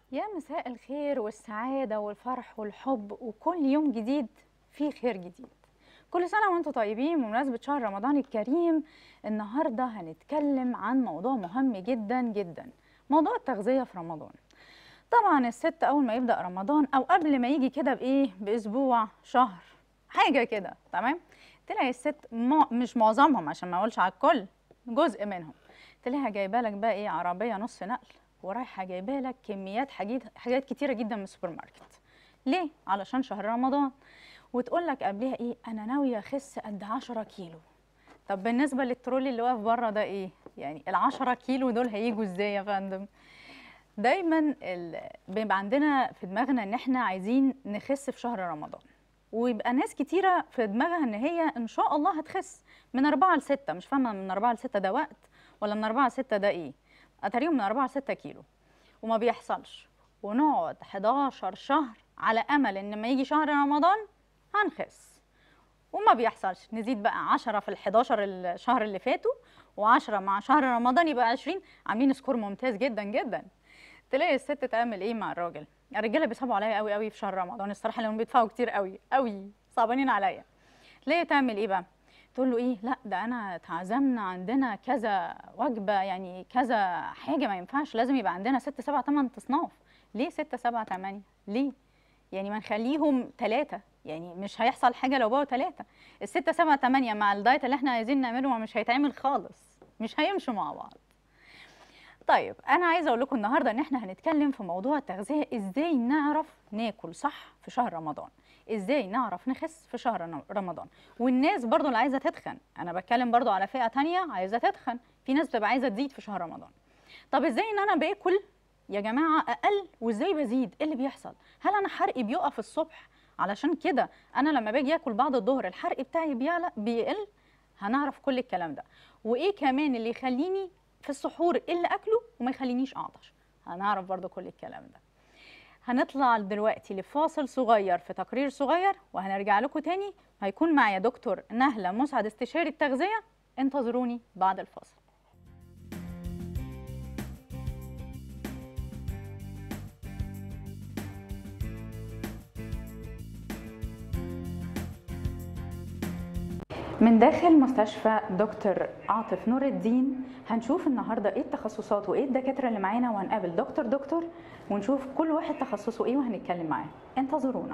يا مساء الخير والسعادة والفرح والحب وكل يوم جديد فيه خير جديد كل سنة وانتم طيبين بمناسبة شهر رمضان الكريم النهاردة هنتكلم عن موضوع مهم جدا جدا موضوع التغذية في رمضان طبعا الست أول ما يبدأ رمضان أو قبل ما يجي كده بإيه بأسبوع شهر حاجة كده تمام تلاقي الست مع... مش معظمهم عشان ما أقولش على الكل جزء منهم تلاقيها جايبه لك بقى ايه عربيه نص نقل ورايحه جايبه لك كميات حاجات حاجات كتيره جدا من السوبر ماركت ليه علشان شهر رمضان وتقول لك قبلها ايه انا ناويه اخس قد 10 كيلو طب بالنسبه للترولي اللي واقف بره ده ايه يعني ال 10 كيلو دول هيجوا ازاي يا فندم دايما ال... بيبقى عندنا في دماغنا ان احنا عايزين نخس في شهر رمضان ويبقى ناس كتيره في دماغها ان هي ان شاء الله هتخس من أربعة لستة مش فاهمه من أربعة لستة ده وقت ولا من أربعة لستة ده ايه اتاريهم من أربعة لستة كيلو وما بيحصلش ونقعد 11 شهر على امل ان لما يجي شهر رمضان هنخس وما بيحصلش نزيد بقى 10 في ال 11 الشهر اللي فاتوا و10 مع شهر رمضان يبقى 20 عاملين سكور ممتاز جدا جدا تلاقي الست تعمل ايه مع الراجل الرجاله بيصعبوا عليا قوي قوي في شهر رمضان الصراحه لانهم بيدفعوا كتير قوي قوي صعبانين عليا تلاقي تعمل ايه بقى تقول له ايه لا ده انا اتعزمنا عندنا كذا وجبه يعني كذا حاجه ما ينفعش لازم يبقى عندنا ست سبع ثمان اصناف ليه ستة سبعة ثمانية ليه يعني ما نخليهم ثلاثة يعني مش هيحصل حاجة لو بقوا ثلاثة الستة سبعة ثمانية مع الدايت اللي احنا عايزين نعمله مش هيتعمل خالص مش هيمشوا مع بعض طيب انا عايزه اقول لكم النهارده ان احنا هنتكلم في موضوع التغذيه ازاي نعرف ناكل صح في شهر رمضان ازاي نعرف نخس في شهر رمضان والناس برضو اللي عايزه تتخن انا بتكلم برضو على فئه تانية عايزه تتخن في ناس بتبقى عايزه تزيد في شهر رمضان طب ازاي ان انا باكل يا جماعه اقل وازاي بزيد ايه اللي بيحصل هل انا حرقي بيقف الصبح علشان كده انا لما باجي اكل بعد الظهر الحرق بتاعي بيعلى بيقل هنعرف كل الكلام ده وايه كمان اللي يخليني في السحور إيه اللي اكله وما يخلينيش اعطش هنعرف برضو كل الكلام ده هنطلع دلوقتي لفاصل صغير في تقرير صغير وهنرجع لكم تاني هيكون معايا دكتور نهلة مسعد استشاري التغذية انتظروني بعد الفاصل من داخل مستشفى دكتور عاطف نور الدين هنشوف النهارده ايه التخصصات وايه الدكاتره اللي معانا وهنقابل دكتور دكتور ونشوف كل واحد تخصصه ايه وهنتكلم معاه انتظرونا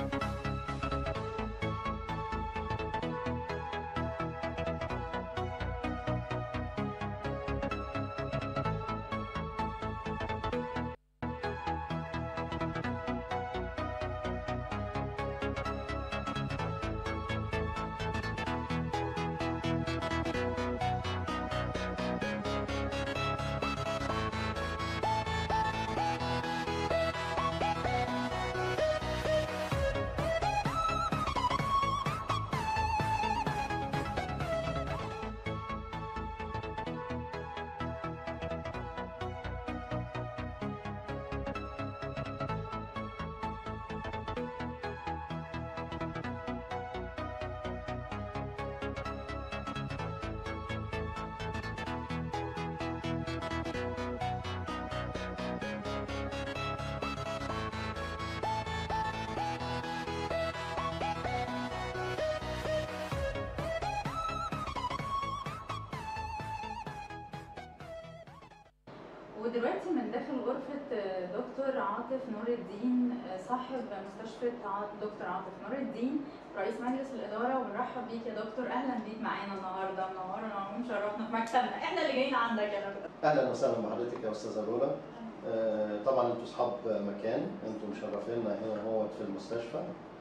ودلوقتي من داخل غرفة دكتور عاطف نور الدين صاحب مستشفى دكتور عاطف نور الدين رئيس مجلس الإدارة ونرحب بيك يا دكتور أهلا بيك معانا النهاردة منورنا ومشرفنا في مكتبنا احنا اللي جايين عندك يا دكتور اهلا وسهلا بحضرتك يا استاذه لولا آه، طبعا انتوا اصحاب مكان انتوا مشرفينا هنا هو في المستشفى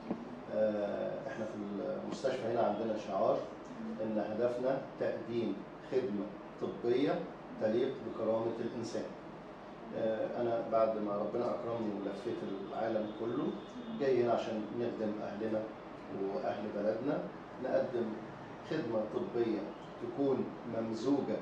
آه، احنا في المستشفى هنا عندنا شعار ان هدفنا تقديم خدمه طبيه تليق بكرامه الانسان آه، انا بعد ما ربنا اكرمني ولفيت العالم كله جاي هنا عشان نخدم اهلنا واهل بلدنا نقدم خدمه طبيه تكون ممزوجه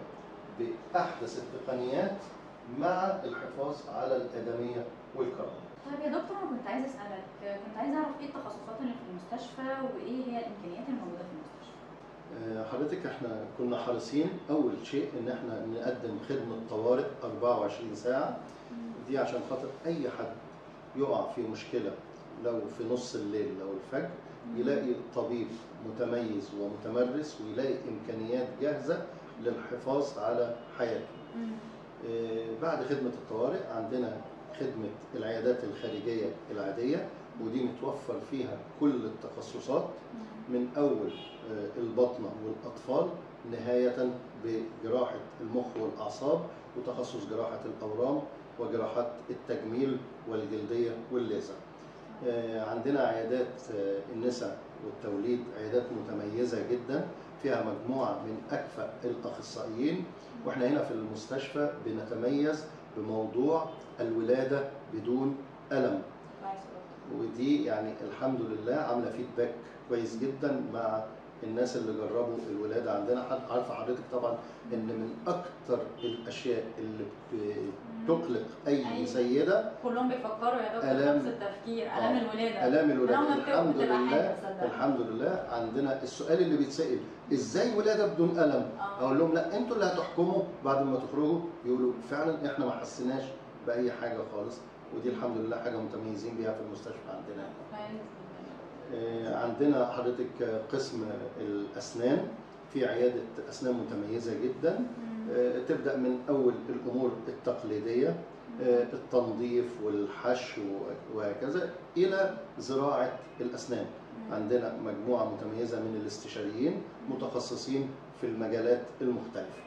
باحدث التقنيات مع الحفاظ على الادميه والكرامه. طيب يا دكتور أنا كنت عايزة أسألك كنت عايزة أعرف إيه التخصصات اللي في المستشفى وإيه هي الإمكانيات الموجودة في المستشفى آه، حضرتك احنا كنا حريصين اول شيء ان احنا نقدم خدمه طوارئ 24 ساعه دي عشان خاطر اي حد يقع في مشكله لو في نص الليل لو الفجر يلاقي طبيب متميز ومتمرس ويلاقي امكانيات جاهزه للحفاظ على حياته آه، بعد خدمة الطوارئ عندنا خدمة العيادات الخارجية العادية ودي متوفر فيها كل التخصصات من أول آه، البطنة والأطفال نهاية بجراحة المخ والأعصاب وتخصص جراحة الأورام وجراحات التجميل والجلدية والليزر آه، عندنا عيادات آه، النساء والتوليد عيادات متميزة جدا فيها مجموعة من أكفأ الأخصائيين واحنا هنا في المستشفى بنتميز بموضوع الولادة بدون ألم ودي يعني الحمد لله عاملة فيدباك كويس جدا مع الناس اللي جربوا الولادة عندنا حد عارفة حضرتك طبعا ان من اكتر الاشياء اللي بتقلق اي أي. سيدة كلهم بيفكروا يا دكتور آلام. نفس التفكير الام آه. الولاده الام طالما الولادة بتبقى- الحمد بتبقى حاجة لله تصدق. الحمد لله عندنا السؤال اللي بيتسأل ازاي ولادة بدون ألم آه. اقول لهم لا انتوا اللي هتحكموا بعد ما تخرجوا يقولوا فعلا احنا ما حسيناش باي حاجه خالص ودي الحمد لله حاجه متميزين بيها في المستشفى عندنا كويس جداً. آه، عندنا حضرتك قسم الاسنان في عياده اسنان متميزه جدا آه، تبدا من اول الامور التقليديه آه، التنظيف والحشو وهكذا الى زراعه الاسنان عندنا مجموعه متميزه من الاستشاريين متخصصين في المجالات المختلفه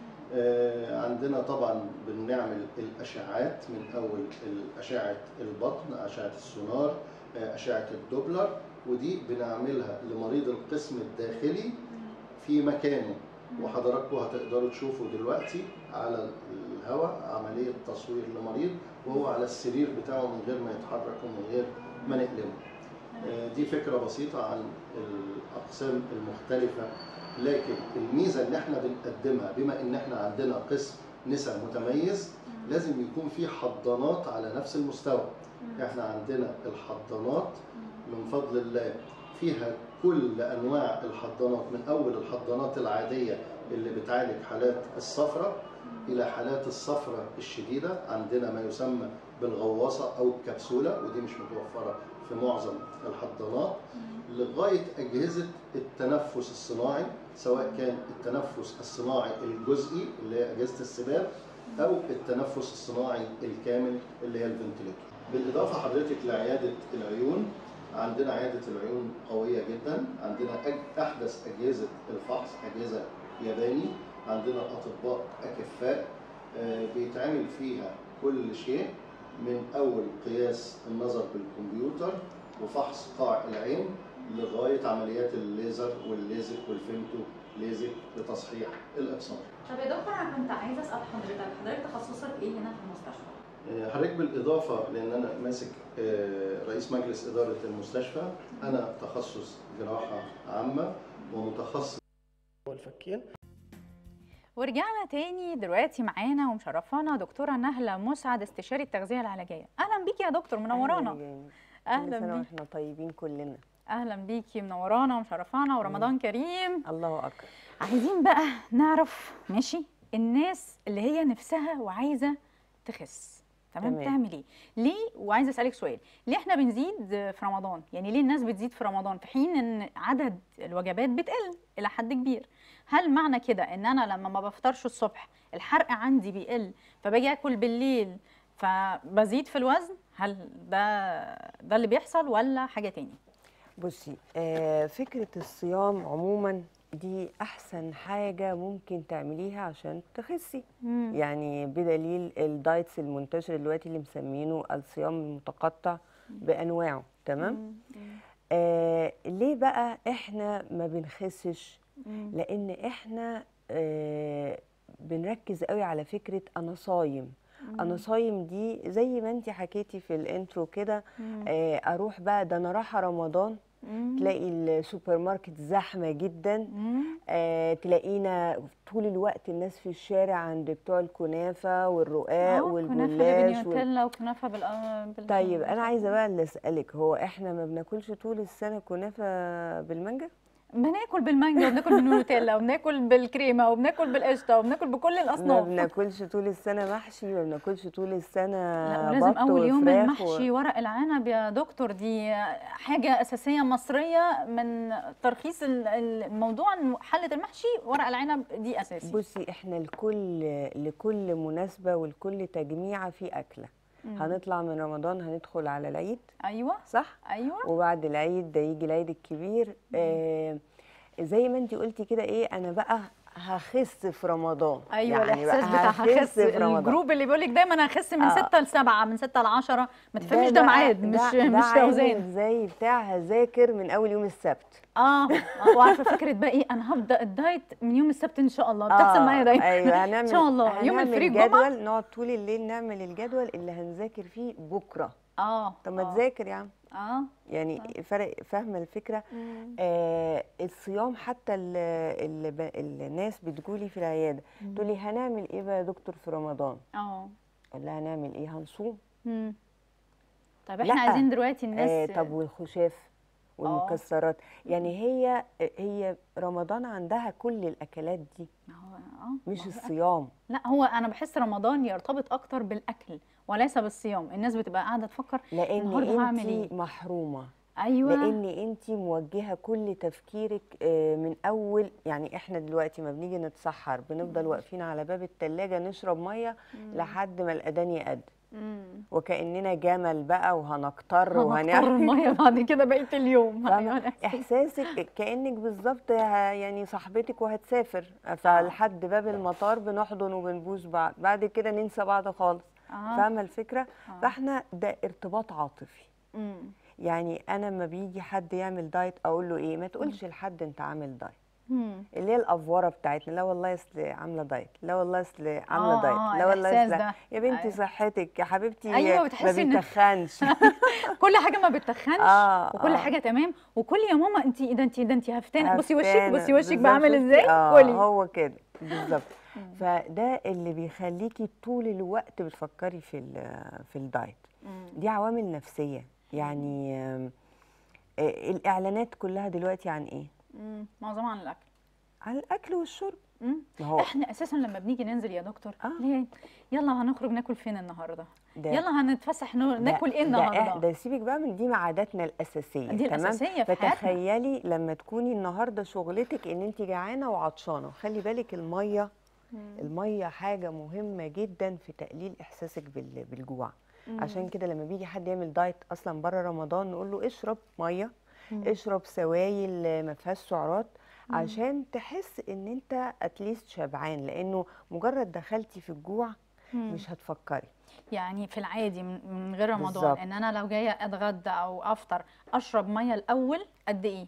آه، عندنا طبعا بنعمل الاشعاعات من اول اشعه البطن اشعه السونار آه، اشعه الدوبلر ودي بنعملها لمريض القسم الداخلي في مكانه وحضراتكم هتقدروا تشوفوا دلوقتي على الهواء عمليه تصوير لمريض وهو على السرير بتاعه من غير ما يتحرك ومن غير ما نقلمه آه، دي فكره بسيطه عن الاقسام المختلفه لكن الميزه اللي احنا بنقدمها بما ان احنا عندنا قسم نساء متميز لازم يكون في حضانات على نفس المستوى احنا عندنا الحضانات من فضل الله فيها كل انواع الحضانات من اول الحضانات العاديه اللي بتعالج حالات الصفرة الى حالات الصفرة الشديده عندنا ما يسمى بالغواصه او الكبسوله ودي مش متوفره في معظم الحضانات لغايه اجهزه التنفس الصناعي سواء كان التنفس الصناعي الجزئي اللي هي اجهزه السباب او التنفس الصناعي الكامل اللي هي الفنتليتور بالاضافه حضرتك لعياده العيون عندنا عياده العيون قويه جدا عندنا أج- احدث اجهزه الفحص اجهزه ياباني عندنا اطباء اكفاء آه، بيتعمل فيها كل شيء من اول قياس النظر بالكمبيوتر وفحص قاع العين لغايه عمليات الليزر والليزك والفيمتو ليزك لتصحيح الابصار طب يا دكتور انا كنت عايزه اسال حضرتك حضرتك تخصصك ايه هنا في المستشفى؟ آه، حضرتك بالاضافه لان انا ماسك آه، رئيس مجلس اداره المستشفى انا تخصص جراحه عامه ومتخصص والفكين ورجعنا تاني دلوقتي معانا ومشرفانا دكتوره نهله مسعد استشاري التغذيه العلاجيه اهلا بيكي يا دكتور منورانا كل اهلا سنة بيكي واحنا طيبين كلنا اهلا بيكي منورانا ومشرفانا ورمضان كريم الله اكبر عايزين بقى نعرف ماشي الناس اللي هي نفسها وعايزه تخس تمام تمام. تعمل ايه ليه وعايزه اسالك سؤال ليه احنا بنزيد في رمضان يعني ليه الناس بتزيد في رمضان في حين ان عدد الوجبات بتقل الى حد كبير هل معنى كده ان انا لما ما بفطرش الصبح الحرق عندي بيقل فباجي اكل بالليل فبزيد في الوزن هل ده ده اللي بيحصل ولا حاجه تاني بصي آه فكرة الصيام عموما دي احسن حاجة ممكن تعمليها عشان تخسي يعني بدليل الدايتس المنتشر دلوقتي اللي مسمينه الصيام المتقطع بانواعه تمام آه ليه بقى احنا ما بنخسش لان احنا آه بنركز قوي على فكره انا صايم انا صايم دي زي ما انت حكيتي في الانترو كده آه اروح بقى ده انا رايحه رمضان تلاقي السوبر ماركت زحمه جدا آه تلاقينا طول الوقت الناس في الشارع عند بتوع الكنافه والرقاق والجلاش وال... بالنيوتيلا وكنافه بال بال- طيب انا عايزه بقى اللي اسالك هو احنا ما بناكلش طول السنه كنافه بالمانجا بناكل بالمانجا وبناكل بالنوتيلا وبناكل بالكريمه وبناكل بالقشطه وبناكل بكل ما الاصناف بناكلش طول السنه محشي ما بناكلش طول السنه لا ولازم بط اول يوم وفراخ المحشي ورق العنب يا دكتور دي حاجه اساسيه مصريه من ترخيص ال- الموضوع إن حله المحشي ورق العنب دي اساسي بصي احنا لكل لكل مناسبه ولكل تجميعه في اكله مم. هنطلع من رمضان هندخل على العيد ايوه صح ايوه وبعد العيد ده يجي العيد الكبير آه زي ما انت قلتي كده ايه انا بقى هخس في رمضان ايوه يعني بقى الاحساس بتاع هخس في رمضان الجروب اللي بيقول لك دايما هخس من آه. 6 ل 7 من 6 ل 10 ما تفهميش ده بقى- ميعاد مش ده مش عامل توزان زي بتاع هذاكر من اول يوم السبت اه آه، وعارفه فكره بقى ايه انا هبدا الدايت من يوم السبت ان شاء الله بتحصل آه، معايا دايما ايوه هنعمل ان شاء الله يوم هنعمل الفري الجمعه جدول نقعد طول الليل نعمل الجدول اللي هنذاكر فيه بكره اه طب ما آه، تذاكر يا عم اه يعني فرق فاهمه الفكره مم. آه الصيام حتى ال ال ال الناس بتقولي في العياده تقولي هنعمل ايه بقى يا دكتور في رمضان اه اقول لها هنعمل ايه هنصوم مم. طب احنا لأ. عايزين دلوقتي آه الناس طب والخشاف والمكسرات يعني هي هي رمضان عندها كل الاكلات دي ما هو اه مش ما هو الصيام لا هو انا بحس رمضان يرتبط اكتر بالاكل وليس بالصيام الناس بتبقى قاعده تفكر لان النهاردة هعمل انت إيه؟ محرومه ايوه لان انت موجهه كل تفكيرك آه، من اول يعني احنا دلوقتي ما بنيجي نتسحر بنفضل واقفين على باب التلاجة نشرب ميه لحد ما الاذان يأذن مم. وكاننا جمل بقى وهنكتر هنختار وهنعمل الميه بعد كده بقيه اليوم فاهمة؟ أيوة الإحساس. احساسك كانك بالظبط ه- يعني صاحبتك وهتسافر فلحد باب المطار بنحضن وبنبوس بعض بعد كده ننسى بعض خالص آه. فاهمه الفكره آه. فاحنا ده ارتباط عاطفي مم. يعني انا لما بيجي حد يعمل دايت اقول له ايه ما تقولش لحد انت عامل دايت مم. اللي هي الافوره بتاعتنا لا والله اصل عامله دايت لا والله اصل عامله آه، دايت آه، لا والله الإحساس اصل ده. يا بنتي أيوة. صحتك يا حبيبتي أيوة، ما بتحسي إن- بيتخنش كل حاجه ما بتخنش آه، وكل آه. حاجه تمام وكل يا ماما انت ده انت ده انت هفتانه بصي وشك هفتانة. بصي وشك بالظبط، بعمل شفتي؟ ازاي اه كلي هو كده بالظبط فده اللي بيخليكي طول الوقت بتفكري في ال- في الدايت مم. دي عوامل نفسيه يعني آم، آه، الاعلانات كلها دلوقتي عن ايه مم. معظمها عن الاكل عن الاكل والشرب مم. ما هو احنا اساسا لما بنيجي ننزل يا دكتور آه. ليه يلا هنخرج ناكل فين النهارده ده يلا هنتفسح نو- ده- ناكل ايه ده إح- النهارده ده سيبك بقى من دي من عاداتنا الاساسيه دي تمام الأساسية في حياتنا. فتخيلي لما تكوني النهارده شغلتك ان انت جعانه وعطشانه وخلي بالك الميه الميه حاجه مهمه جدا في تقليل احساسك بال- بالجوع عشان كده لما بيجي حد يعمل دايت اصلا بره رمضان نقول له اشرب ميه اشرب سوائل ما فيهاش سعرات عشان تحس ان انت اتليست شبعان لانه مجرد دخلتي في الجوع مم. مش هتفكري يعني في العادي من من غير رمضان بالظبط. ان انا لو جايه اتغدى او افطر اشرب ميه الاول قد ايه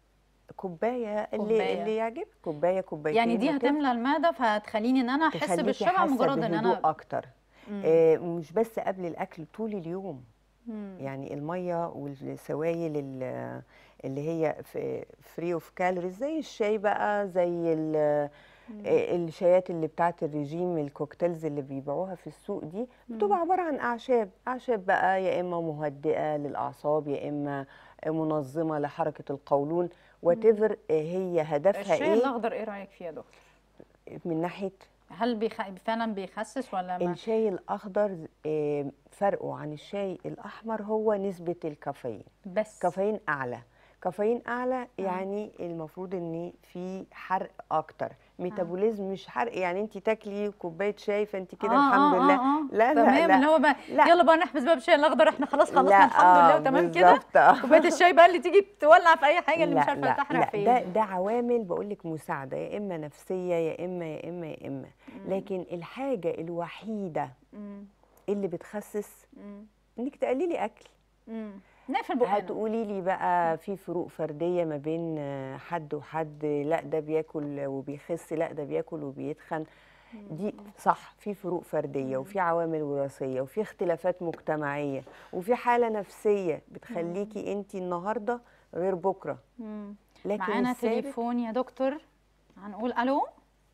كوبايه اللي كوباية. اللي يعجبك كوبايه كوبايتين يعني دي هكذا. هتملى المعده فهتخليني ان انا احس تخليكي بالشبع حاسة مجرد ان بهدوء انا اكتر مم. آه مش بس قبل الاكل طول اليوم مم. يعني الميه والسوائل ال- اللي هي فري اوف كالوريز زي الشاي بقى زي ال- آه، الشايات اللي بتاعت الرجيم الكوكتيلز اللي بيبيعوها في السوق دي بتبقى عباره عن اعشاب اعشاب بقى يا اما مهدئه للاعصاب يا اما منظمه لحركه القولون وات هي هدفها الشاي ايه الاخضر ايه رايك فيه يا دكتور من ناحيه هل بيخ... فعلا بيخسس ولا ما الشاي الاخضر آه، فرقه عن الشاي الاحمر هو نسبه الكافيين بس كافيين اعلى كافيين اعلى يعني المفروض ان في حرق اكتر ميتابوليزم مش حرق يعني انت تاكلي كوبايه شاي فانت كده آه، الحمد آه، لله آه، آه. لا تمام لا اللي هو بقى لا. يلا بقى نحبس بقى بالشاي الاخضر احنا خلاص خلصنا لا، الحمد آه، لله وتمام كده بالظبط، آه. كوبايه الشاي بقى اللي تيجي تولع في اي حاجه اللي مش لا عارفه لا تحرق لا في ده ايه ده عوامل بقول لك مساعده يا اما نفسيه يا اما يا اما يا اما لكن الحاجه الوحيده مم، اللي بتخسس مم، انك تقللي اكل مم. نقفل بقنا هتقولي لي بقى في فروق فرديه ما بين آه، حد وحد لا ده بياكل وبيخس لا ده بياكل وبيتخن دي صح في فروق فرديه وفي عوامل وراثيه وفي اختلافات مجتمعيه وفي حاله نفسيه بتخليكي انت النهارده غير بكره مم. لكن معانا الثابت- تليفون يا دكتور هنقول الو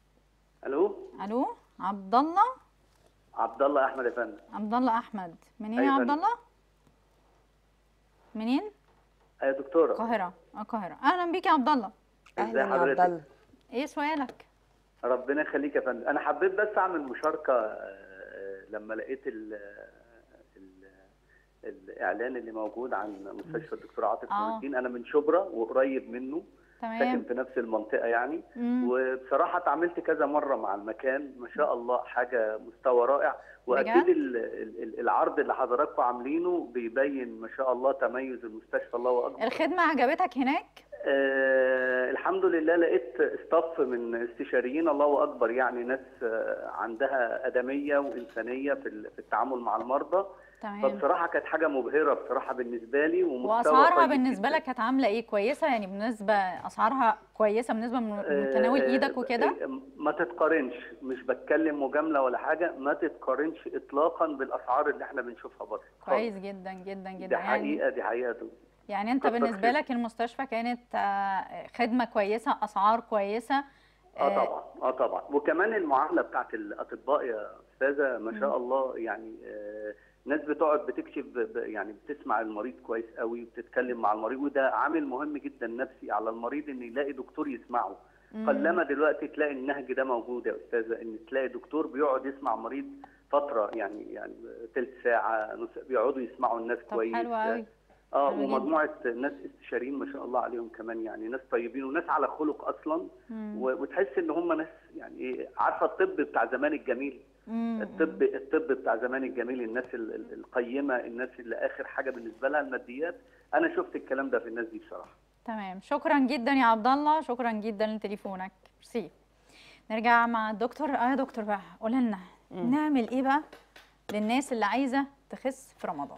الو الو عبد الله عبد الله احمد يا فندم عبد الله احمد منين يا أيوة عبد فندم. الله منين ايوه دكتوره القاهره القاهره اهلا بيك يا عبد الله اهلا يا حضرتك؟ عبد الله ايه سؤالك ربنا يخليك يا فندم انا حبيت بس اعمل مشاركه آه، لما لقيت ال ال الاعلان اللي موجود عن مستشفى الدكتور عاطف آه. نور الدين انا من شبرا وقريب منه ساكن تمام في نفس المنطقه يعني مم. وبصراحه اتعاملت كذا مره مع المكان ما شاء الله حاجه مستوى رائع واكيد بجد؟ ال- ال- ال- العرض اللي حضراتكم عاملينه بيبين ما شاء الله تميز المستشفى الله اكبر الخدمه عجبتك هناك آه الحمد لله لقيت ستاف من استشاريين الله اكبر يعني ناس آه عندها ادميه وانسانيه في ال- في التعامل مع المرضى تمام فبصراحه كانت حاجه مبهره بصراحه بالنسبه لي ومستوى واسعارها طيب بالنسبه جداً. لك كانت عامله ايه كويسه يعني بالنسبه اسعارها كويسه بالنسبه من من متناول آه، ايدك وكده آه، ما تتقارنش مش بتكلم مجامله ولا حاجه ما تتقارنش اطلاقا بالاسعار اللي احنا بنشوفها بره كويس جدا جدا جدا دي يعني حقيقه دي حقيقه دول. يعني انت كتر بالنسبه خير. لك المستشفى كانت آه، خدمه كويسه اسعار كويسه اه طبعا اه طبعا وكمان المعامله بتاعت الاطباء يا استاذه ما شاء مم. الله يعني آه ناس بتقعد بتكشف ب- ب- يعني بتسمع المريض كويس قوي وبتتكلم مع المريض وده عامل مهم جدا نفسي على المريض ان يلاقي دكتور يسمعه مم. قلما دلوقتي تلاقي النهج ده موجود يا استاذه ان تلاقي دكتور بيقعد يسمع مريض فتره يعني يعني ثلث ساعه نص بيقعدوا يسمعوا الناس طب كويس حلو قوي اه حلو جدا. ومجموعه ناس استشاريين ما شاء الله عليهم كمان يعني ناس طيبين وناس على خلق اصلا مم. و- وتحس ان هم ناس يعني ايه عارفه الطب بتاع زمان الجميل مم. الطب الطب بتاع زمان الجميل الناس ال- ال- القيمه الناس اللي اخر حاجه بالنسبه لها الماديات انا شفت الكلام ده في الناس دي بصراحه تمام شكرا جدا يا عبد الله شكرا جدا لتليفونك ميرسي نرجع مع الدكتور اه يا دكتور بقى قول لنا نعمل ايه بقى للناس اللي عايزه تخس في رمضان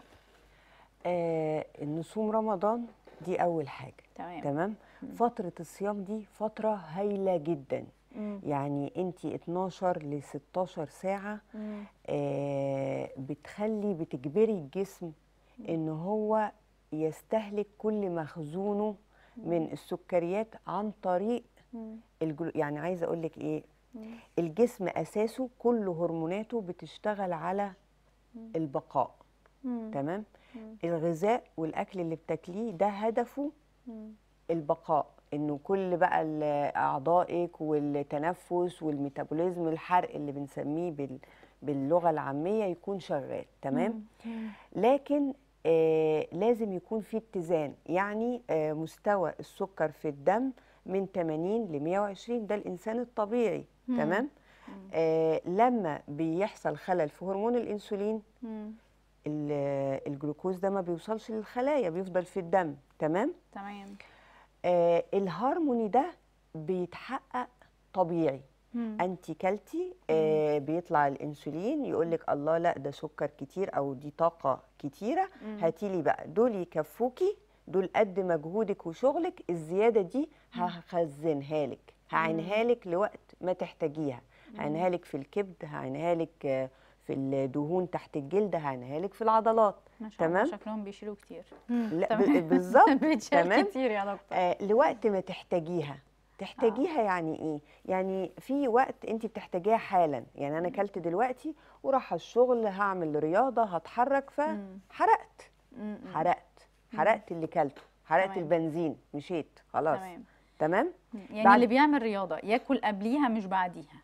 آه نصوم رمضان دي اول حاجه تمام تمام فتره الصيام دي فتره هايله جدا مم. يعني انت 12 ل 16 ساعه مم. آه بتخلي بتجبري الجسم ان هو يستهلك كل مخزونه من السكريات عن طريق مم. الجلو... يعني عايزه اقول لك ايه مم. الجسم اساسه كل هرموناته بتشتغل على البقاء مم. تمام مم. الغذاء والاكل اللي بتاكليه ده هدفه مم. البقاء انه كل بقى ال- اعضائك والتنفس والميتابوليزم الحرق اللي بنسميه بال باللغه العاميه يكون شغال تمام مم. لكن آه لازم يكون في اتزان يعني آه مستوى السكر في الدم من 80 ل 120 ده الانسان الطبيعي مم. تمام آه لما بيحصل خلل في هرمون الانسولين مم. ال- الجلوكوز ده ما بيوصلش للخلايا بيفضل في الدم تمام تمام آه الهارموني ده بيتحقق طبيعي مم. انت كلتي آه بيطلع الانسولين يقول لك الله لا ده سكر كتير او دي طاقه كتيره مم. هاتي لي بقى دول يكفوكي دول قد مجهودك وشغلك الزياده دي هخزنها لك هعينها لك لوقت ما تحتاجيها هعينها لك في الكبد هعينها لك آه، في الدهون تحت الجلد هعينها لك في العضلات ما شاء الله تمام شكلهم بيشيلوا كتير لا تمام. ب- بالظبط بيتشال تمام كتير يا دكتور آه لوقت ما تحتاجيها تحتاجيها يعني ايه يعني في وقت انت بتحتاجيها حالا يعني انا اكلت دلوقتي وراح الشغل هعمل رياضه هتحرك مم. فحرقت مم. مم. حرقت حرقت اللي كلته حرقت تمام. البنزين مشيت خلاص تمام تمام يعني بعد- اللي بيعمل رياضه ياكل قبليها مش بعديها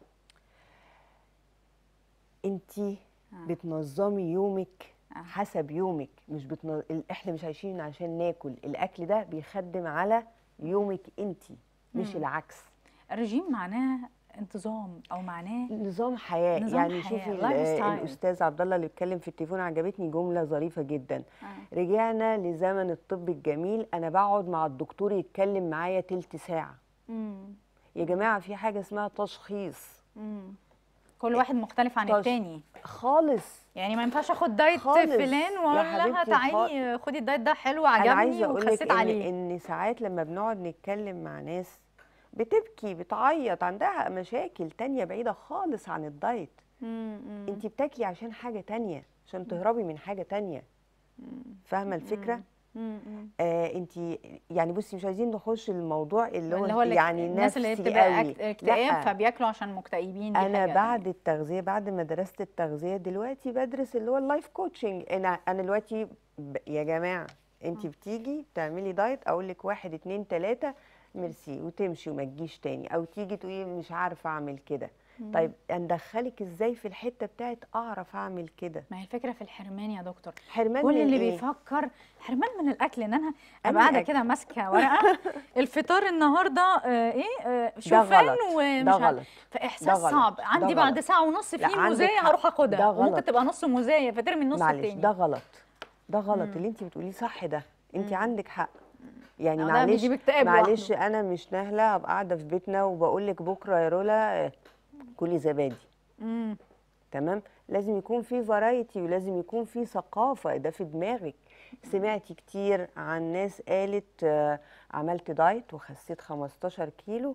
انت بتنظمي يومك آه. حسب يومك مش بتنظ... احنا مش عايشين عشان ناكل الاكل ده بيخدم على يومك انت مش مم. العكس الرجيم معناه انتظام او معناه نظام حياه نظام يعني حياة، شوفي ال- لايف ستايل. الاستاذ عبد الله اللي اتكلم في التليفون عجبتني جمله ظريفه جدا آه. رجعنا لزمن الطب الجميل انا بقعد مع الدكتور يتكلم معايا تلت ساعه مم. يا جماعه في حاجه اسمها تشخيص مم. كل واحد مختلف عن طش- التاني خالص يعني ما ينفعش اخد دايت خالص. فلان يا واقول لها حبيبتي تعالي خدي الدايت ده حلو انا عجبني عايزه اقول لك وخسيت إن, عليه ان ساعات لما بنقعد نتكلم مع ناس بتبكي بتعيط عندها مشاكل تانية بعيده خالص عن الدايت مم. مم. انت بتاكلي عشان حاجه تانية عشان تهربي من حاجه تانية فاهمه الفكره مم. مم. آه انت يعني بصي مش عايزين نخش الموضوع اللي هو, اللي هو اللي يعني الناس اللي نفسي بتبقى قوي. اك- اكتئاب لأ. فبياكلوا عشان مكتئبين دي انا حاجة بعد تانية. التغذيه بعد ما درست التغذيه دلوقتي بدرس اللي هو اللايف كوتشنج انا انا دلوقتي ب... يا جماعه انت بتيجي تعملي دايت اقول لك واحد اتنين تلاته ميرسي وتمشي وما تجيش تاني او تيجي تقولي مش عارفه اعمل كده طيب ندخلك ازاي في الحته بتاعت اعرف اعمل كده ما هي الفكره في الحرمان يا دكتور حرمان كل من اللي إيه؟ بيفكر حرمان من الاكل ان انا أنهي ابقى قاعده أكل؟ كده ماسكه ورقه الفطار النهارده آه ايه آه شوفان غلط، ومش ده عارف- غلط فاحساس غلط، صعب ده عندي غلط. بعد ساعه ونص لا، في عندك موزايه حق. هروح اخدها ده وممكن غلط. تبقى نص موزايه فترمي النص معلش التاني ده غلط ده غلط اللي انت بتقوليه صح ده انت عندك حق يعني آه، ده معلش بيجيب اكتئاب معلش لوحده. انا مش نهله ابقى قاعده في بيتنا وبقول لك بكره يا رولا آه، كلي زبادي مم. تمام لازم يكون في فرايتي ولازم يكون في ثقافه ده في دماغك سمعتي كتير عن ناس قالت آه، عملت دايت وخسيت 15 كيلو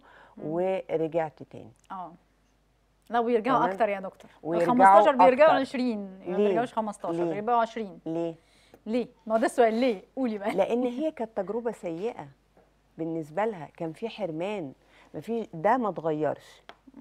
ورجعت تاني اه لا بيرجعوا تمام. اكتر يا دكتور ال ويرجعوا 15 بيرجعوا أكتر. ل 20 ما ليه؟ بيرجعوش 15 ليه؟ بيرجعوا 20 ليه ليه؟ ما هو ده السؤال ليه؟ قولي بقى لان هي كانت تجربه سيئه بالنسبه لها كان في حرمان ما في ده ما اتغيرش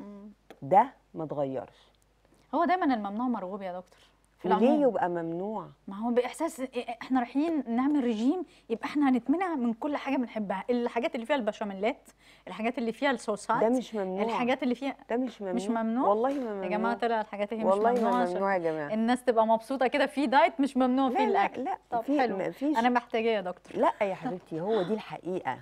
ده ما اتغيرش هو دايما الممنوع مرغوب يا دكتور في ليه العموم يبقى ممنوع ما هو باحساس إيه- احنا رايحين نعمل رجيم يبقى احنا هنتمنع من كل حاجه بنحبها الحاجات اللي فيها البشاميلات الحاجات اللي فيها الصوصات ده مش ممنوع الحاجات اللي فيها ده مش ممنوع مش ممنوع؟ والله ما ممنوع يا جماعه طلع الحاجات اللي والله مش ممنوعه ما عشان ممنوع يا جماعه الناس تبقى مبسوطه كده في دايت مش ممنوع لا فيه لا الاكل لا طب في حلو ما فيش انا محتاجاه يا دكتور لا يا حبيبتي هو دي الحقيقه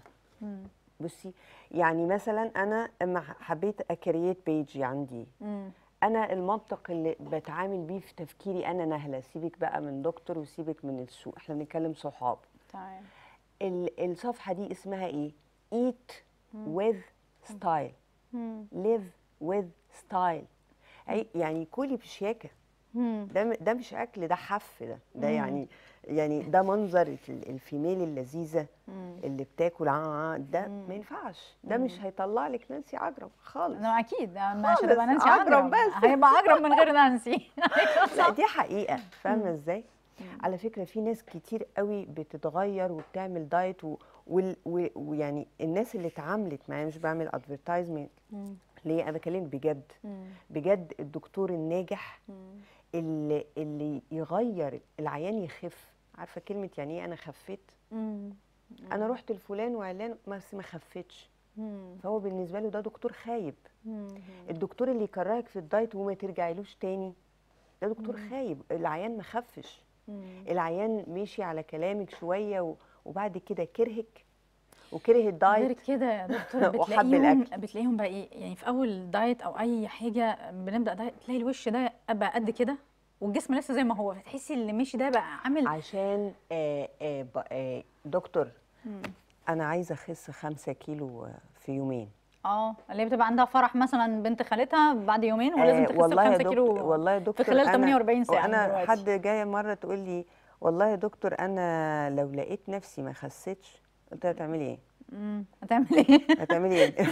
بصي يعني مثلا انا اما حبيت اكريت بيج عندي مم. انا المنطق اللي بتعامل بيه في تفكيري انا نهله سيبك بقى من دكتور وسيبك من السوق احنا بنتكلم صحاب تمام ال- الصفحه دي اسمها ايه eat with style مم. live with style أي يعني كلي بشياكه مم. ده م- ده مش اكل ده حف ده ده يعني يعني ده منظر ال- الفيميل اللذيذه مم. اللي بتاكل ع- ع- ده ما ينفعش ده مش هيطلع لك نانسي عجرم خالص انا اكيد مش خالص، هتبقى نانسي عجرم عجرم بس. هيبقى عجرم من غير نانسي لا دي حقيقه فاهمه ازاي على فكره في ناس كتير قوي بتتغير وبتعمل دايت و- وال- و- ويعني الناس اللي اتعاملت معايا مش بعمل ادفرتايزمنت ليه انا بكلمك بجد بجد الدكتور الناجح اللي اللي يغير العيان يخف عارفه كلمه يعني ايه انا خفيت انا رحت لفلان وعلان بس ما خفتش فهو بالنسبه له ده دكتور خايب الدكتور اللي يكرهك في الدايت وما ترجعيلوش تاني ده دكتور خايب العيان ما خفش العيان مشي على كلامك شويه و- وبعد كده كرهك وكره غير الدايت كده يا دكتور وحب بتلاقيهم الأكل. بتلاقيهم بقى ايه يعني في اول دايت او اي حاجه بنبدا دايت تلاقي الوش ده بقى قد كده والجسم لسه زي ما هو فتحسي اللي مشي ده بقى عامل عشان آه آه ب- آه دكتور انا عايزه اخس خمسة كيلو آه، في يومين اه اللي بتبقى عندها فرح مثلا بنت خالتها بعد يومين ولازم آه، تخس والله يا 5 دكتور كيلو والله يا دكتور خلال أنا- 48 ساعة من وانا دلوقتي. حد جايه مره تقول لي والله يا دكتور انا لو لقيت نفسي ما خسيتش قلت لها هتعملي ايه امم هتعمل ايه؟ هتعملي ايه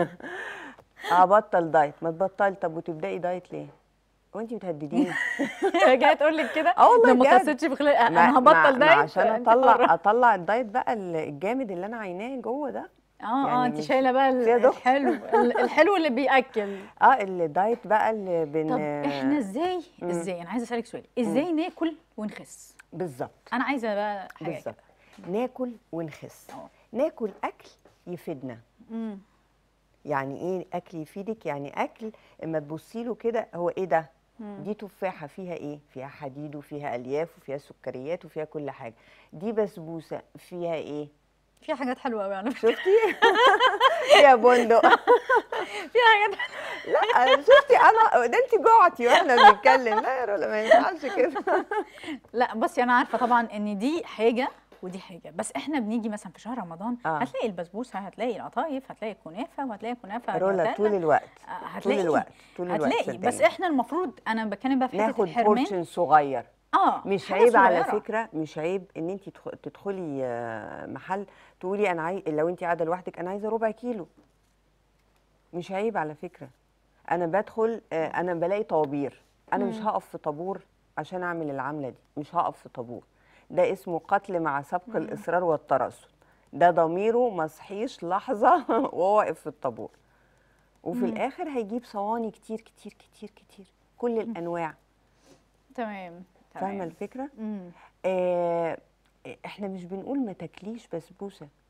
هبطل دايت ما تبطلي طب وتبداي دايت ليه هو انت بتهدديني جايه تقول لك كده آه والله لو ما بجد. خسيتش في خلال ما- انا ما- هبطل ما دايت عشان أنت اطلع حرة. اطلع الدايت بقى الجامد اللي انا عيناه جوه ده اه اه يعني انت مش- شايله بقى ال- فيها دكتور. الحلو ال- الحلو اللي بياكل اه الدايت بقى اللي بن طب احنا ازاي ازاي انا عايزه اسالك سؤال ازاي ناكل ونخس بالظبط انا عايزه بقى حاجه بالظبط كده ناكل ونخس اه. ناكل اكل يفيدنا امم يعني ايه اكل يفيدك يعني اكل اما تبصي له كده هو ايه ده دي تفاحه فيها ايه فيها حديد وفيها الياف وفيها سكريات وفيها كل حاجه دي بسبوسه فيها ايه في حاجات حلوه قوي على فكره شفتي فيها بندق في حاجات لا شفتي انا ده انت جوعتي واحنا بنتكلم لا يا رولا ما ينفعش كده لا بصي انا عارفه طبعا ان دي حاجه ودي حاجه بس احنا بنيجي مثلا في شهر رمضان آه. هتلاقي البسبوسه هتلاقي القطايف هتلاقي الكنافه وهتلاقي كنافه رولا نيوتيلا. طول الوقت آه، طول هتلاقي الوقت طول الوقت هتلاقي بس صدقيني. احنا المفروض انا بتكلم بقى في حته ناخد الحرمان بورشن صغير اه مش حاجة عيب على صغيرة. فكره مش عيب ان انت تدخلي آه، محل تقولي انا عايز لو انت قاعده لوحدك انا عايزه ربع كيلو مش عيب على فكره انا بدخل آه، انا بلاقي طوابير انا مش هقف في طابور عشان اعمل العمله دي مش هقف في طابور ده اسمه قتل مع سبق الاصرار والترصد ده ضميره ما صحيش لحظه وهو واقف في الطابور وفي الاخر هيجيب صواني كتير كتير كتير كتير كل الانواع تمام فاهمه تمام الفكره مم. آه، احنا مش بنقول ما تاكليش بسبوسه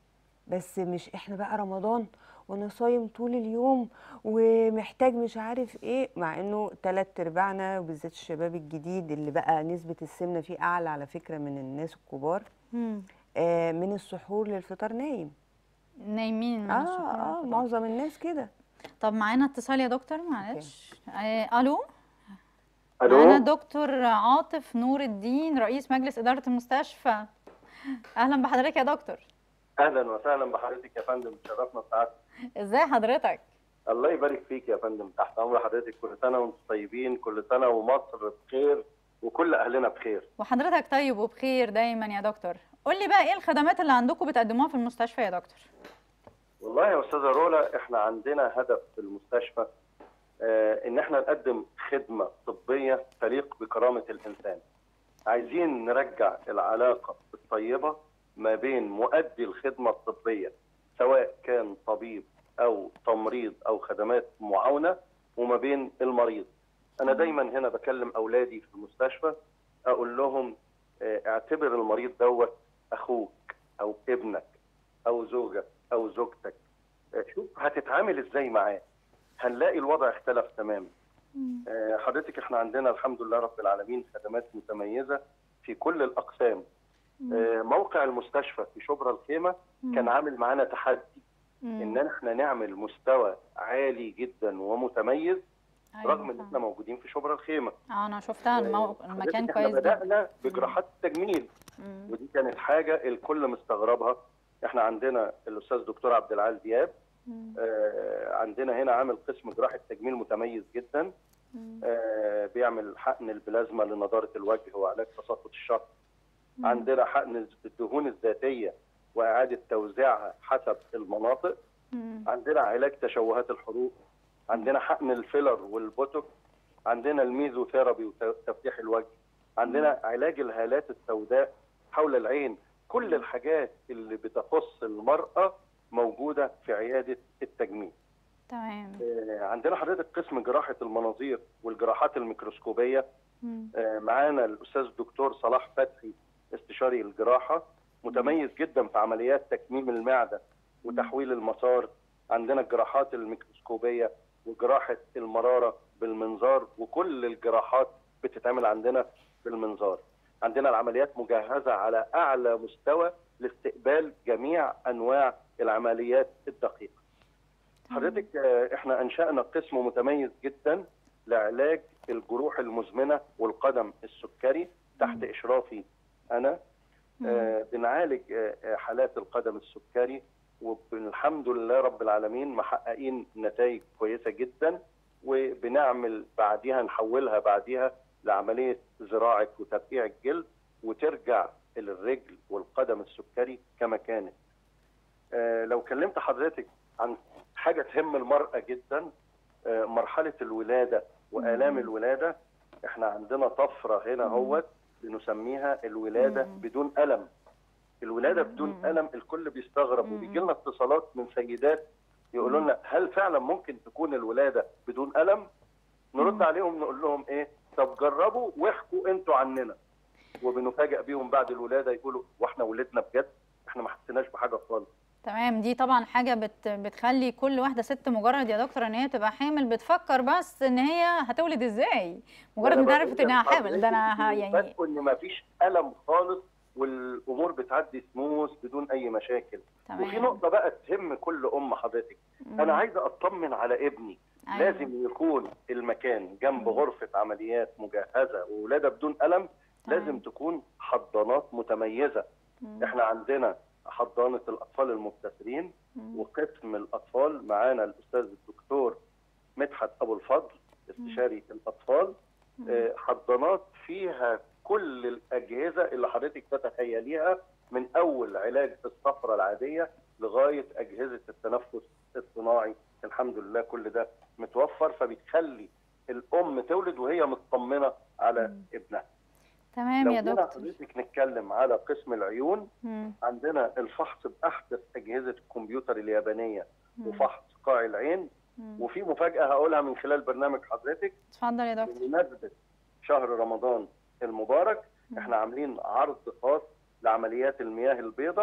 بس مش احنا بقى رمضان وانا صايم طول اليوم ومحتاج مش عارف ايه مع انه تلات ارباعنا وبالذات الشباب الجديد اللي بقى نسبة السمنة فيه اعلى على فكرة من الناس الكبار مم. آه من السحور للفطار نايم نايمين من اه السحور اه للفطار. معظم الناس كده طب معانا اتصال يا دكتور معلش آه الو الو انا دكتور عاطف نور الدين رئيس مجلس اداره المستشفى اهلا بحضرتك يا دكتور اهلا وسهلا بحضرتك يا فندم تشرفنا بسعادتك ازاي حضرتك الله يبارك فيك يا فندم تحت امر حضرتك كل سنه وانتم طيبين كل سنه ومصر بخير وكل اهلنا بخير وحضرتك طيب وبخير دايما يا دكتور قول لي بقى ايه الخدمات اللي عندكم بتقدموها في المستشفى يا دكتور والله يا استاذه رولا احنا عندنا هدف في المستشفى آه ان احنا نقدم خدمه طبيه تليق بكرامه الانسان عايزين نرجع العلاقه الطيبه ما بين مؤدي الخدمه الطبيه سواء كان طبيب او تمريض او خدمات معاونه وما بين المريض انا دايما هنا بكلم اولادي في المستشفى اقول لهم آه، اعتبر المريض دوت اخوك او ابنك او زوجك او زوجتك آه، شوف هتتعامل ازاي معاه هنلاقي الوضع اختلف تماما آه، حضرتك احنا عندنا الحمد لله رب العالمين خدمات متميزه في كل الاقسام آه، موقع المستشفى في شبرا الخيمه كان عامل معانا تحدي ان احنا نعمل مستوى عالي جدا ومتميز رغم ان احنا موجودين في شبرا الخيمه اه انا شفتها المو... حضرتك المكان احنا كويس جدا بدانا بجراحات التجميل مم. ودي كانت حاجه الكل مستغربها احنا عندنا الاستاذ دكتور عبد العال دياب مم. آه، عندنا هنا عامل قسم جراحه تجميل متميز جدا مم. آه، بيعمل حقن البلازما لنضاره الوجه وعلاج تساقط الشعر مم. عندنا حقن الدهون الذاتيه واعاده توزيعها حسب المناطق مم. عندنا علاج تشوهات الحروق عندنا حقن الفيلر والبوتوك عندنا الميزوثيرابي وتفتيح الوجه عندنا علاج الهالات السوداء حول العين كل الحاجات اللي بتخص المرأة موجودة في عيادة التجميل تمام آه، عندنا حضرتك قسم جراحة المناظير والجراحات الميكروسكوبية مم. آه، معانا الأستاذ الدكتور صلاح فتحي استشاري الجراحة متميز جدا في عمليات تكميم المعدة وتحويل المسار عندنا الجراحات الميكروسكوبية وجراحة المرارة بالمنظار وكل الجراحات بتتعمل عندنا بالمنظار عندنا العمليات مجهزة على أعلى مستوى لاستقبال جميع أنواع العمليات الدقيقة حضرتك آه، احنا أنشأنا قسم متميز جدا لعلاج الجروح المزمنة والقدم السكري تحت إشرافي أنا آه، بنعالج آه، آه، حالات القدم السكري والحمد لله رب العالمين محققين نتائج كويسه جدا وبنعمل بعديها نحولها بعديها لعمليه زراعه وترقيع الجلد وترجع الرجل والقدم السكري كما كانت. آه، لو كلمت حضرتك عن حاجه تهم المراه جدا آه، مرحله الولاده والام الولاده احنا عندنا طفره هنا هوت بنسميها الولاده مم. بدون الم. الولاده بدون مم. الم الكل بيستغرب مم. وبيجي لنا اتصالات من سيدات يقولوا لنا هل فعلا ممكن تكون الولاده بدون الم؟ نرد مم. عليهم نقول لهم ايه؟ طب جربوا واحكوا انتوا عننا. وبنفاجئ بيهم بعد الولاده يقولوا واحنا ولدنا بجد احنا ما حسيناش بحاجه خالص. تمام دي طبعا حاجه بت بتخلي كل واحده ست مجرد يا دكتور ان هي تبقى حامل بتفكر بس ان هي هتولد ازاي مجرد ما عرفت انها حامل ده انا ه- يعني فاتكوا ان ما فيش الم خالص والامور بتعدي سموث بدون اي مشاكل. وفي تمام نقطه بقى تهم كل ام حضرتك مم. انا عايزه اطمن على ابني أيوة. لازم يكون المكان جنب غرفه عمليات مجهزه وولاده بدون الم لازم تمام. تكون حضانات متميزه مم. احنا عندنا حضانه الاطفال المبتسرين مم. وقسم الاطفال معانا الاستاذ الدكتور مدحت ابو الفضل استشاري الاطفال مم. آه، حضانات فيها كل الاجهزه اللي حضرتك تتخيليها من اول علاج الصفرة العاديه لغايه اجهزه التنفس الصناعي الحمد لله كل ده متوفر فبتخلي الام تولد وهي مطمنه على مم. ابنها تمام لو يا جينا دكتور حضرتك نتكلم على قسم العيون مم. عندنا الفحص باحدث اجهزه الكمبيوتر اليابانيه مم. وفحص قاع العين مم. وفي مفاجاه هقولها من خلال برنامج حضرتك اتفضل يا دكتور بمناسبه شهر رمضان المبارك مم. احنا عاملين عرض خاص لعمليات المياه البيضاء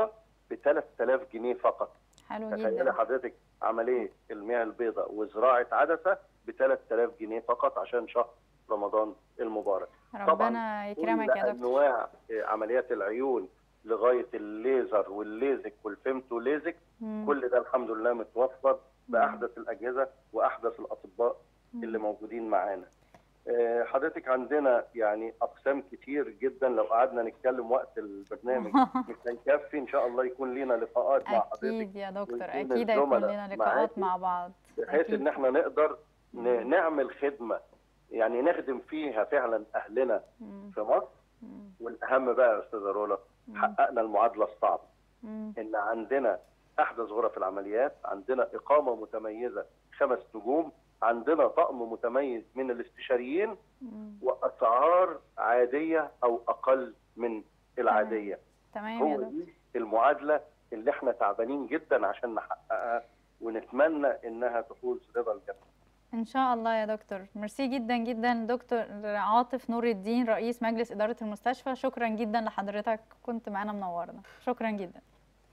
ب 3000 جنيه فقط حلو تخيلي جدا حضرتك عمليه المياه البيضاء وزراعه عدسه ب 3000 جنيه فقط عشان شهر رمضان المبارك ربنا يكرمك يا كل دكتور انواع عمليات العيون لغايه الليزر والليزك والفيمتو ليزك مم. كل ده الحمد لله متوفر باحدث الاجهزه واحدث الاطباء اللي موجودين معانا. آه، حضرتك عندنا يعني اقسام كتير جدا لو قعدنا نتكلم وقت البرنامج مش هيكفي ان شاء الله يكون لينا لقاءات مع حضرتك اكيد يا دكتور ويكون اكيد هيكون الزملاء لنا لقاءات معاكي. مع بعض بحيث أكيد. ان احنا نقدر ن- نعمل خدمه يعني نخدم فيها فعلا اهلنا مم. في مصر مم. والاهم بقى يا استاذه رولا حققنا المعادله الصعبه مم. ان عندنا احدث غرف العمليات عندنا اقامه متميزه خمس نجوم عندنا طقم متميز من الاستشاريين مم. واسعار عاديه او اقل من العاديه تمام يا هو دكتور دي المعادله اللي احنا تعبانين جدا عشان نحققها ونتمنى انها تفوز رضا الجميع ان شاء الله يا دكتور ميرسي جدا جدا دكتور عاطف نور الدين رئيس مجلس اداره المستشفى شكرا جدا لحضرتك كنت معانا منورنا شكرا جدا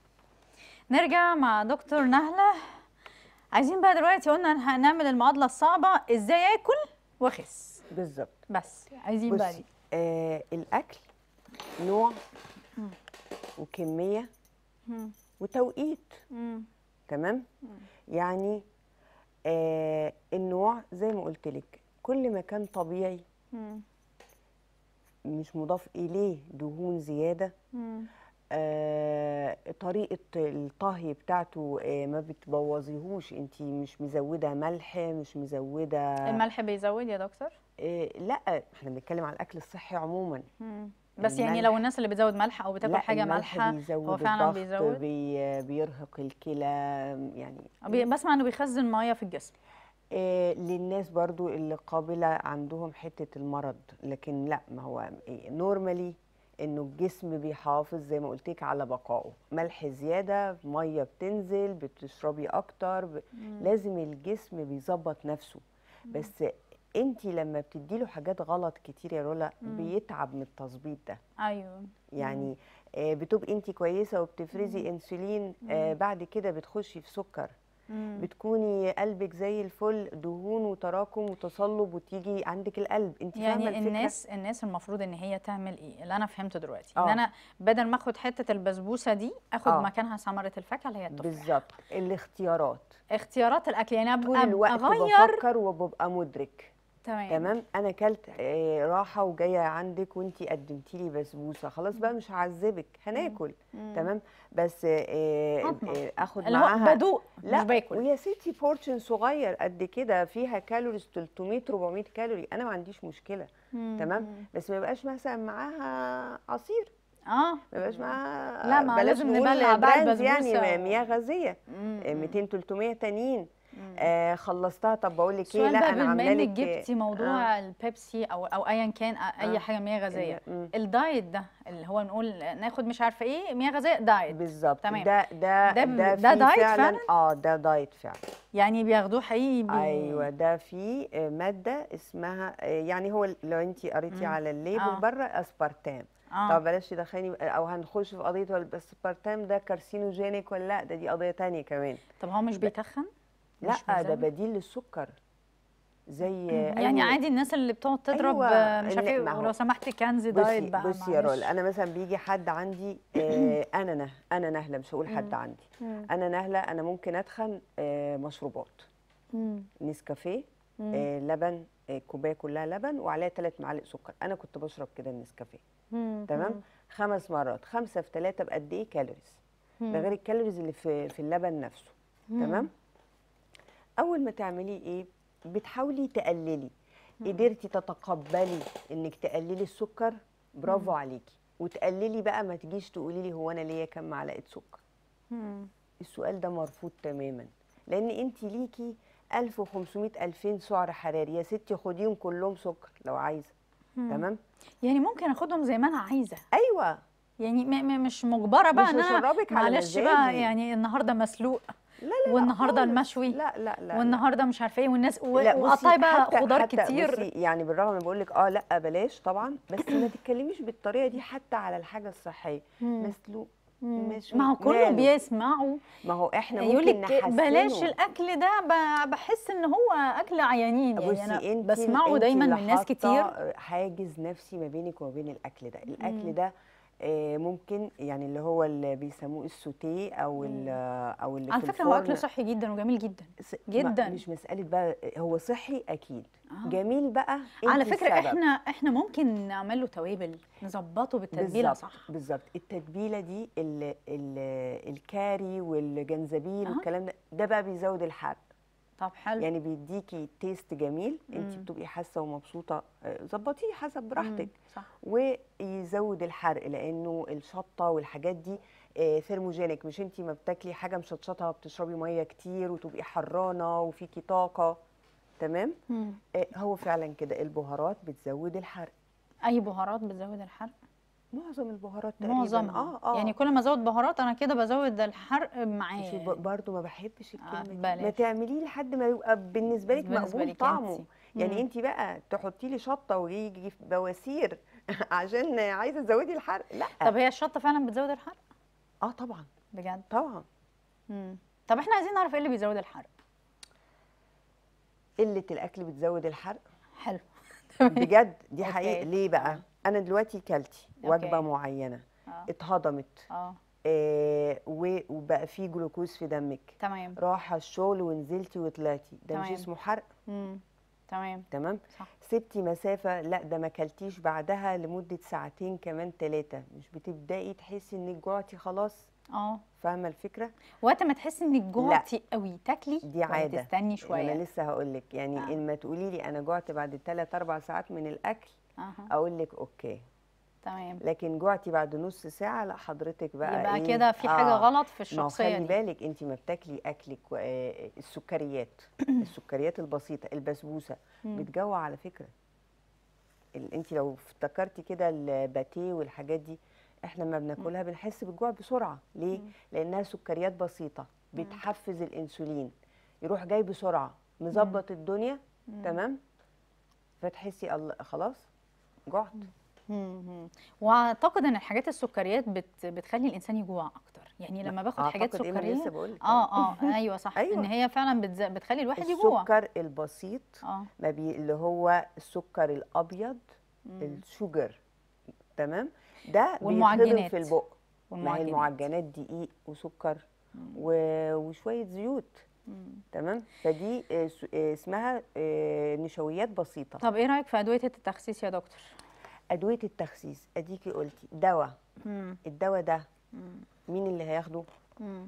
نرجع مع دكتور نهله عايزين بقى دلوقتي قلنا هنعمل المعادله الصعبه ازاي اكل واخس بالظبط بس عايزين بقى بصي دي آه الاكل نوع مم. وكميه مم. وتوقيت مم. تمام يعني آه النوع زي ما قلت لك كل ما كان طبيعي مم. مش مضاف اليه دهون زياده مم. آه طريقه الطهي بتاعته آه ما بتبوظيهوش انت مش مزوده ملح مش مزوده الملح بيزود يا دكتور آه لا احنا بنتكلم على الاكل الصحي عموما مم. بس يعني الملح- لو الناس اللي بتزود ملح او بتاكل لا حاجه الملح مالحه بيزود هو فعلا الضغط بيزود بي بيرهق الكلى يعني بي- بسمع انه بيخزن ميه في الجسم آه للناس برضو اللي قابلة عندهم حتة المرض لكن لا ما هو نورمالي انه الجسم بيحافظ زي ما قلت لك على بقائه ملح زيادة مية بتنزل بتشربي اكتر ب... لازم الجسم بيظبط نفسه بس انت لما بتديله حاجات غلط كتير يا رولا بيتعب من التظبيط ده ايوه يعني آه بتبقي انت كويسة وبتفرزي انسولين آه بعد كده بتخشي في سكر مم. بتكوني قلبك زي الفل دهون وتراكم وتصلب وتيجي عندك القلب انت فاهمه يعني الفكره الناس الناس المفروض ان هي تعمل ايه اللي انا فهمته دلوقتي ان آه. انا بدل ما اخد حته البسبوسه دي اخد آه. مكانها ثمره الفاكهه اللي هي التفاح بالظبط الاختيارات اختيارات الاكل يعني طول ابقى الوقت اغير بفكر وببقى مدرك تمام تمام انا كلت آه، راحه وجايه عندك وانت قدمتي لي بسبوسه خلاص بقى مش هعذبك هناكل تمام بس آه، هضمة. آه، اخد اللي هو معاها بدوق مش لا باكل ويا ستي بورشن صغير قد كده فيها كالوريز 300 400 كالوري انا ما عنديش مشكله مم. تمام بس ما يبقاش مثلا معاها عصير اه ما يبقاش معاها لا، ما بلاش لازم نقول نبلع بقى براندز البسبوسة يعني و- مياه غازيه مم. آه، 200 300 تانيين آه خلصتها طب بقول لك ايه سؤال لا بقى انا بما عامله انك لك جبتي موضوع آه. البيبسي او او ايا كان اي آه. حاجه مياه غازيه مم. الدايت ده اللي هو نقول ناخد مش عارفه ايه مياه غازيه دايت بالظبط تمام. ده ده ده- ده, ده فيه دايت فعلا فعلا؟ اه ده دايت فعلا يعني بياخدوه حقيقي بي... ايوه ده فيه آه، ماده اسمها آه، يعني هو لو انت قريتي مم. على الليبل آه. بره اسبارتام آه. طب بلاش تدخلني او هنخش في قضيه ولا الاسبارتام ده كارسينوجينيك ولا لا ده دي قضيه تانية كمان طب هو مش بيتخن لا مش ده بيزود؟ بديل للسكر زي يعني أي- عادي الناس اللي بتقعد تضرب أيوة، آه، مش عارفه إن- ايه ما هو- ولو سمحتي كنز دايت بصي بقى بصي يا معلش. رول انا مثلا بيجي حد عندي آه انا نه انا نهله مش هقول حد عندي مم. انا نهله انا ممكن اتخن آه مشروبات مم. نسكافيه مم. آه لبن آه كوبايه كلها لبن وعليها ثلاث معالق سكر انا كنت بشرب كده النسكافيه مم. تمام خمس مرات خمسه في ثلاثه بقد ايه كالوريز مم. ده غير الكالوريز اللي في في اللبن نفسه مم. تمام اول ما تعملي ايه بتحاولي تقللي قدرتي تتقبلي انك تقللي السكر برافو عليكي وتقللي بقى ما تجيش تقولي لي هو انا ليا كام معلقه سكر مم. السؤال ده مرفوض تماما لان انت ليكي 1500 2000 سعر حراري يا ستي خديهم كلهم سكر لو عايزه تمام يعني ممكن اخدهم زي ما انا عايزه ايوه يعني م م مش مجبره بقى مش ان انا هشربك على معلش بقى مزاجي. يعني النهارده مسلوق لا لا لا والنهارده خالص. المشوي لا لا لا والنهارده مش عارفه ايه والناس و- لا بصي وقطعي بقى حتى خضار حتى كتير بصي يعني بالرغم من بقول لك اه لا بلاش طبعا بس ما تتكلميش بالطريقه دي حتى على الحاجه الصحيه مم. مسلوق مش ما هو كله ماله. بيسمعوا ما هو احنا يقول ممكن لك نحسنه بلاش الاكل ده ب- بحس ان هو اكل عيانين يعني بصي انا انت بسمعه انت دايما اللي من ناس حاطة كتير حاجز نفسي ما بينك وما بين الاكل ده الاكل مم. ده آه، ممكن يعني اللي هو اللي بيسموه السوتيه او ال- او اللي على في فكره هو الفرن اكل صحي جدا وجميل جدا س- ما- جداً. مش مساله بقى هو صحي اكيد آه. جميل بقى على انت فكره السبب. احنا احنا ممكن نعمل له توابل نظبطه بالتتبيله بالظبط صح بالظبط التتبيله دي ال ال الكاري والجنزبيل أها. والكلام ده ده بقى بيزود الحرق طب حلو يعني بيديكي تيست جميل انت مم. بتبقي حاسه ومبسوطه آه، ظبطيه حسب براحتك مم، صح ويزود الحرق لانه الشطه والحاجات دي آه، ثيرموجينيك مش انت ما بتاكلي حاجه مشطشطه بتشربي ميه كتير وتبقي حرانه وفيكي طاقه تمام مم. آه، هو فعلا كده البهارات بتزود الحرق اي بهارات بتزود الحرق معظم البهارات تقريبا معظمها اه اه يعني كل ما ازود بهارات انا كده بزود الحرق معاه شوفي ب- برضو ما بحبش الكلمه دي ما بلاش. تعمليه لحد ما يبقى بالنسبه لك بالنسبة مقبول لك طعمه انتي. يعني مم. انت بقى تحطي لي شطه ويجي في بواسير عشان عايزه تزودي الحرق لا طب هي الشطه فعلا بتزود الحرق اه طبعا بجد طبعا مم. طب احنا عايزين نعرف ايه اللي بيزود الحرق قله الاكل بتزود الحرق حلو بجد دي أوكي. حقيقه ليه بقى انا دلوقتي كلتي وجبه أوكي. معينه اه اتهضمت اه آه و- وبقى في جلوكوز في دمك تمام راحه الشغل ونزلتي وطلعتي ده مش تمام. اسمه حرق مم. تمام تمام صح سبتي مسافة لا ده ما كلتيش بعدها لمدة ساعتين كمان ثلاثة مش بتبدأي تحسي انك جوعتي خلاص اه فاهمة الفكرة؟ وقت ما تحسي انك جوعتي قوي تاكلي دي ولا عادة تستني شويه انا لسه هقول لك يعني آه. آه. ان ما تقولي لي انا جوعت بعد 3 4 ساعات من الاكل اها اقول لك اوكي تمام لكن جوعتي بعد نص ساعة لا حضرتك بقى يبقى إيه؟ كده في حاجه غلط في ما هو الشخصيه خلي دي بالك انت ما بتاكلي اكلك و- آه، السكريات السكريات البسيطه البسبوسه مم. بتجوع على فكره انت لو افتكرتي كده الباتيه والحاجات دي احنا لما بناكلها بنحس بالجوع بسرعه ليه مم. لانها سكريات بسيطه بتحفز الانسولين يروح جاي بسرعه مظبط الدنيا مم. تمام فتحسي الله خلاص جعت مم. واعتقد ان الحاجات السكريات بت... بتخلي الانسان يجوع اكتر يعني لما باخد حاجات أعتقد إيه ما أنا سكريه لسه بقولك اه اه ايوه صح أيوة. ان هي فعلا بتز... بتخلي الواحد يجوع السكر البسيط اه ما بي اللي هو السكر الابيض مم. الشوجر تمام ده بيتهضم والمعجنات. في البق ما هي والمعجنات المعجنات دقيق وسكر مم. و- وشويه زيوت مم. تمام فدي آه، س- آه، اسمها آه، نشويات بسيطه طب ايه رايك في ادويه التخسيس يا دكتور ادويه التخسيس اديكي قلتي دواء مم. الدواء ده مم. مين اللي هياخده مم.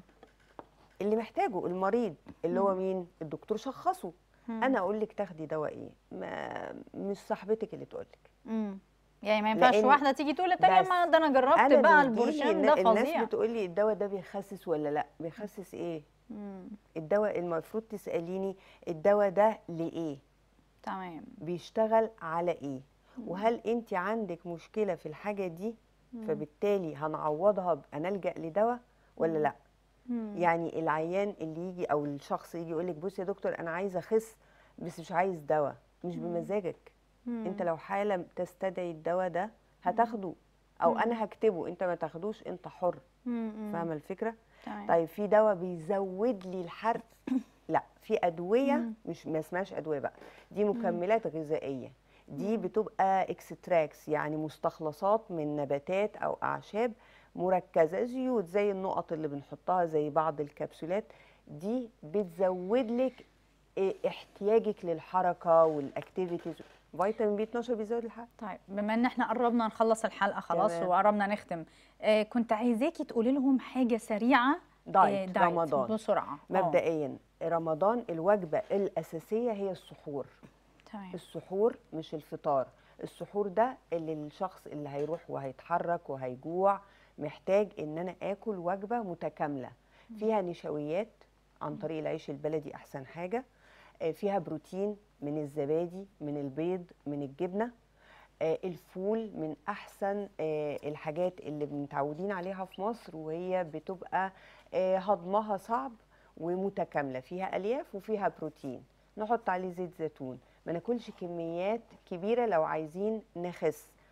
اللي محتاجه المريض اللي هو مين الدكتور شخصه مم. انا اقول لك تاخدي دواء ايه ما مش صاحبتك اللي تقول لك مم. يعني ما ينفعش لأن- واحده تيجي تقول للتانيه بس ما ده انا جربت انا بقى بيجيلي البرشام النا- ده الناس فظيع بتقول لي الدواء ده بيخسس ولا لا بيخسس ايه مم. الدواء المفروض تساليني الدواء ده لايه تمام بيشتغل على ايه وهل انت عندك مشكله في الحاجه دي فبالتالي هنعوضها ب- هنلجا لدواء ولا لا مم. يعني العيان اللي يجي او الشخص يجي يقول لك بص يا دكتور انا عايز اخس بس مش عايز دواء مش بمزاجك مم. انت لو حاله تستدعي الدواء ده هتاخده او انا هكتبه انت ما تاخدوش انت حر مم. مم. فاهمه الفكره تمام طيب في دواء بيزود لي الحرق لا في ادويه مم. مش ما اسمهاش ادويه بقى دي مكملات غذائيه دي بتبقى اكستراكس يعني مستخلصات من نباتات او اعشاب مركزه زيوت زي النقط اللي بنحطها زي بعض الكبسولات دي بتزود لك إيه احتياجك للحركه والاكتيفيتيز فيتامين بي 12 بيزود الحرق طيب بما ان احنا قربنا نخلص الحلقه خلاص تمام. وقربنا نختم آه كنت عايزاكي تقولي لهم حاجه سريعه دايت رمضان بسرعه آه، مبدئيا رمضان الوجبه الاساسيه هي السحور تمام السحور مش الفطار السحور ده اللي الشخص اللي هيروح وهيتحرك وهيجوع محتاج ان انا اكل وجبه متكامله فيها نشويات عن طريق العيش البلدي احسن حاجه آه، فيها بروتين من الزبادي من البيض من الجبنه آه، الفول من احسن آه، الحاجات اللي متعودين عليها في مصر وهي بتبقى آه، هضمها صعب ومتكامله فيها الياف وفيها بروتين نحط عليه زيت زيتون ما ناكلش كميات كبيره لو عايزين نخس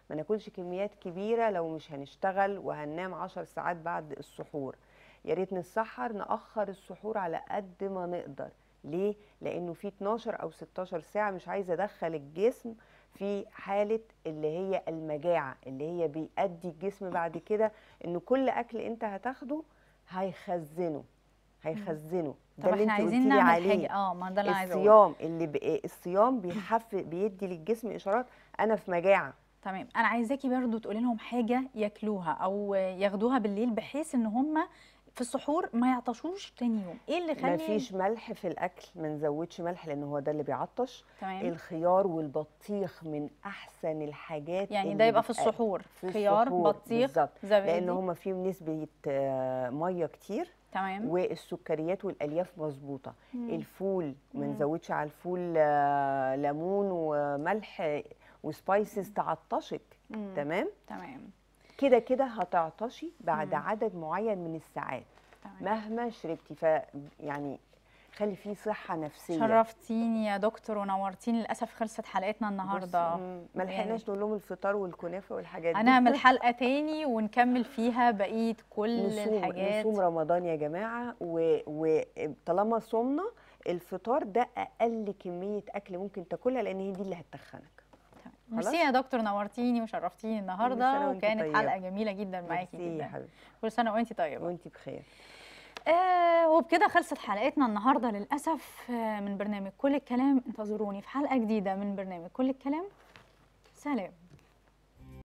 ما ناكلش كميات كبيره لو مش هنشتغل وهننام 10 ساعات بعد السحور يا ريت نتسحر ناخر السحور على قد ما نقدر ليه لانه في 12 او 16 ساعه مش عايزه ادخل الجسم في حاله اللي هي المجاعه اللي هي بيؤدي الجسم بعد كده ان كل اكل انت هتاخده هيخزنه هيخزنه طب ده اللي احنا انت عايزين قلتي لي نعمل عليه حاجه اه ما ده اللي أنا عايزه اقوله الصيام اللي ب... الصيام بيحف بيدي للجسم اشارات انا في مجاعه تمام انا عايزاكي برضو تقولي لهم حاجه ياكلوها او ياخدوها بالليل بحيث ان هم في السحور ما يعطشوش تاني يوم ايه اللي يخلي مفيش ملح في الاكل ما نزودش ملح لان هو ده اللي بيعطش تمام الخيار والبطيخ من احسن الحاجات يعني اللي ده يبقى في بتأ- السحور في خيار السحور بطيخ بالظبط زبادي لان هم فيهم نسبه آه، ميه كتير تمام والسكريات والالياف مظبوطه مم. الفول ما مم. نزودش على الفول آه، ليمون وملح وسبايسز تعطشك مم. تمام تمام كده كده هتعطشي بعد مم. عدد معين من الساعات تمام مهما شربتي ف يعني خلي فيه صحه نفسيه شرفتيني يا دكتور ونورتيني للاسف خلصت حلقتنا النهارده بص، مم، ما لحقناش نقول لهم الفطار والكنافه والحاجات دي هنعمل حلقه تاني ونكمل فيها بقيه كل نصوم الحاجات نصوم رمضان يا جماعه وطالما صمنا الفطار ده اقل كميه اكل ممكن تاكلها لان هي دي اللي هتخنك ميرسي يا دكتور نورتيني وشرفتيني سنة النهارده وانت وكانت طيبة. حلقه جميله جدا معاكي ميرسي يا جدا حبيبتي كل سنه وانت طيبه وانت بخير آه وبكده خلصت حلقتنا النهارده للاسف آه من برنامج كل الكلام انتظروني في حلقه جديده من برنامج كل الكلام سلام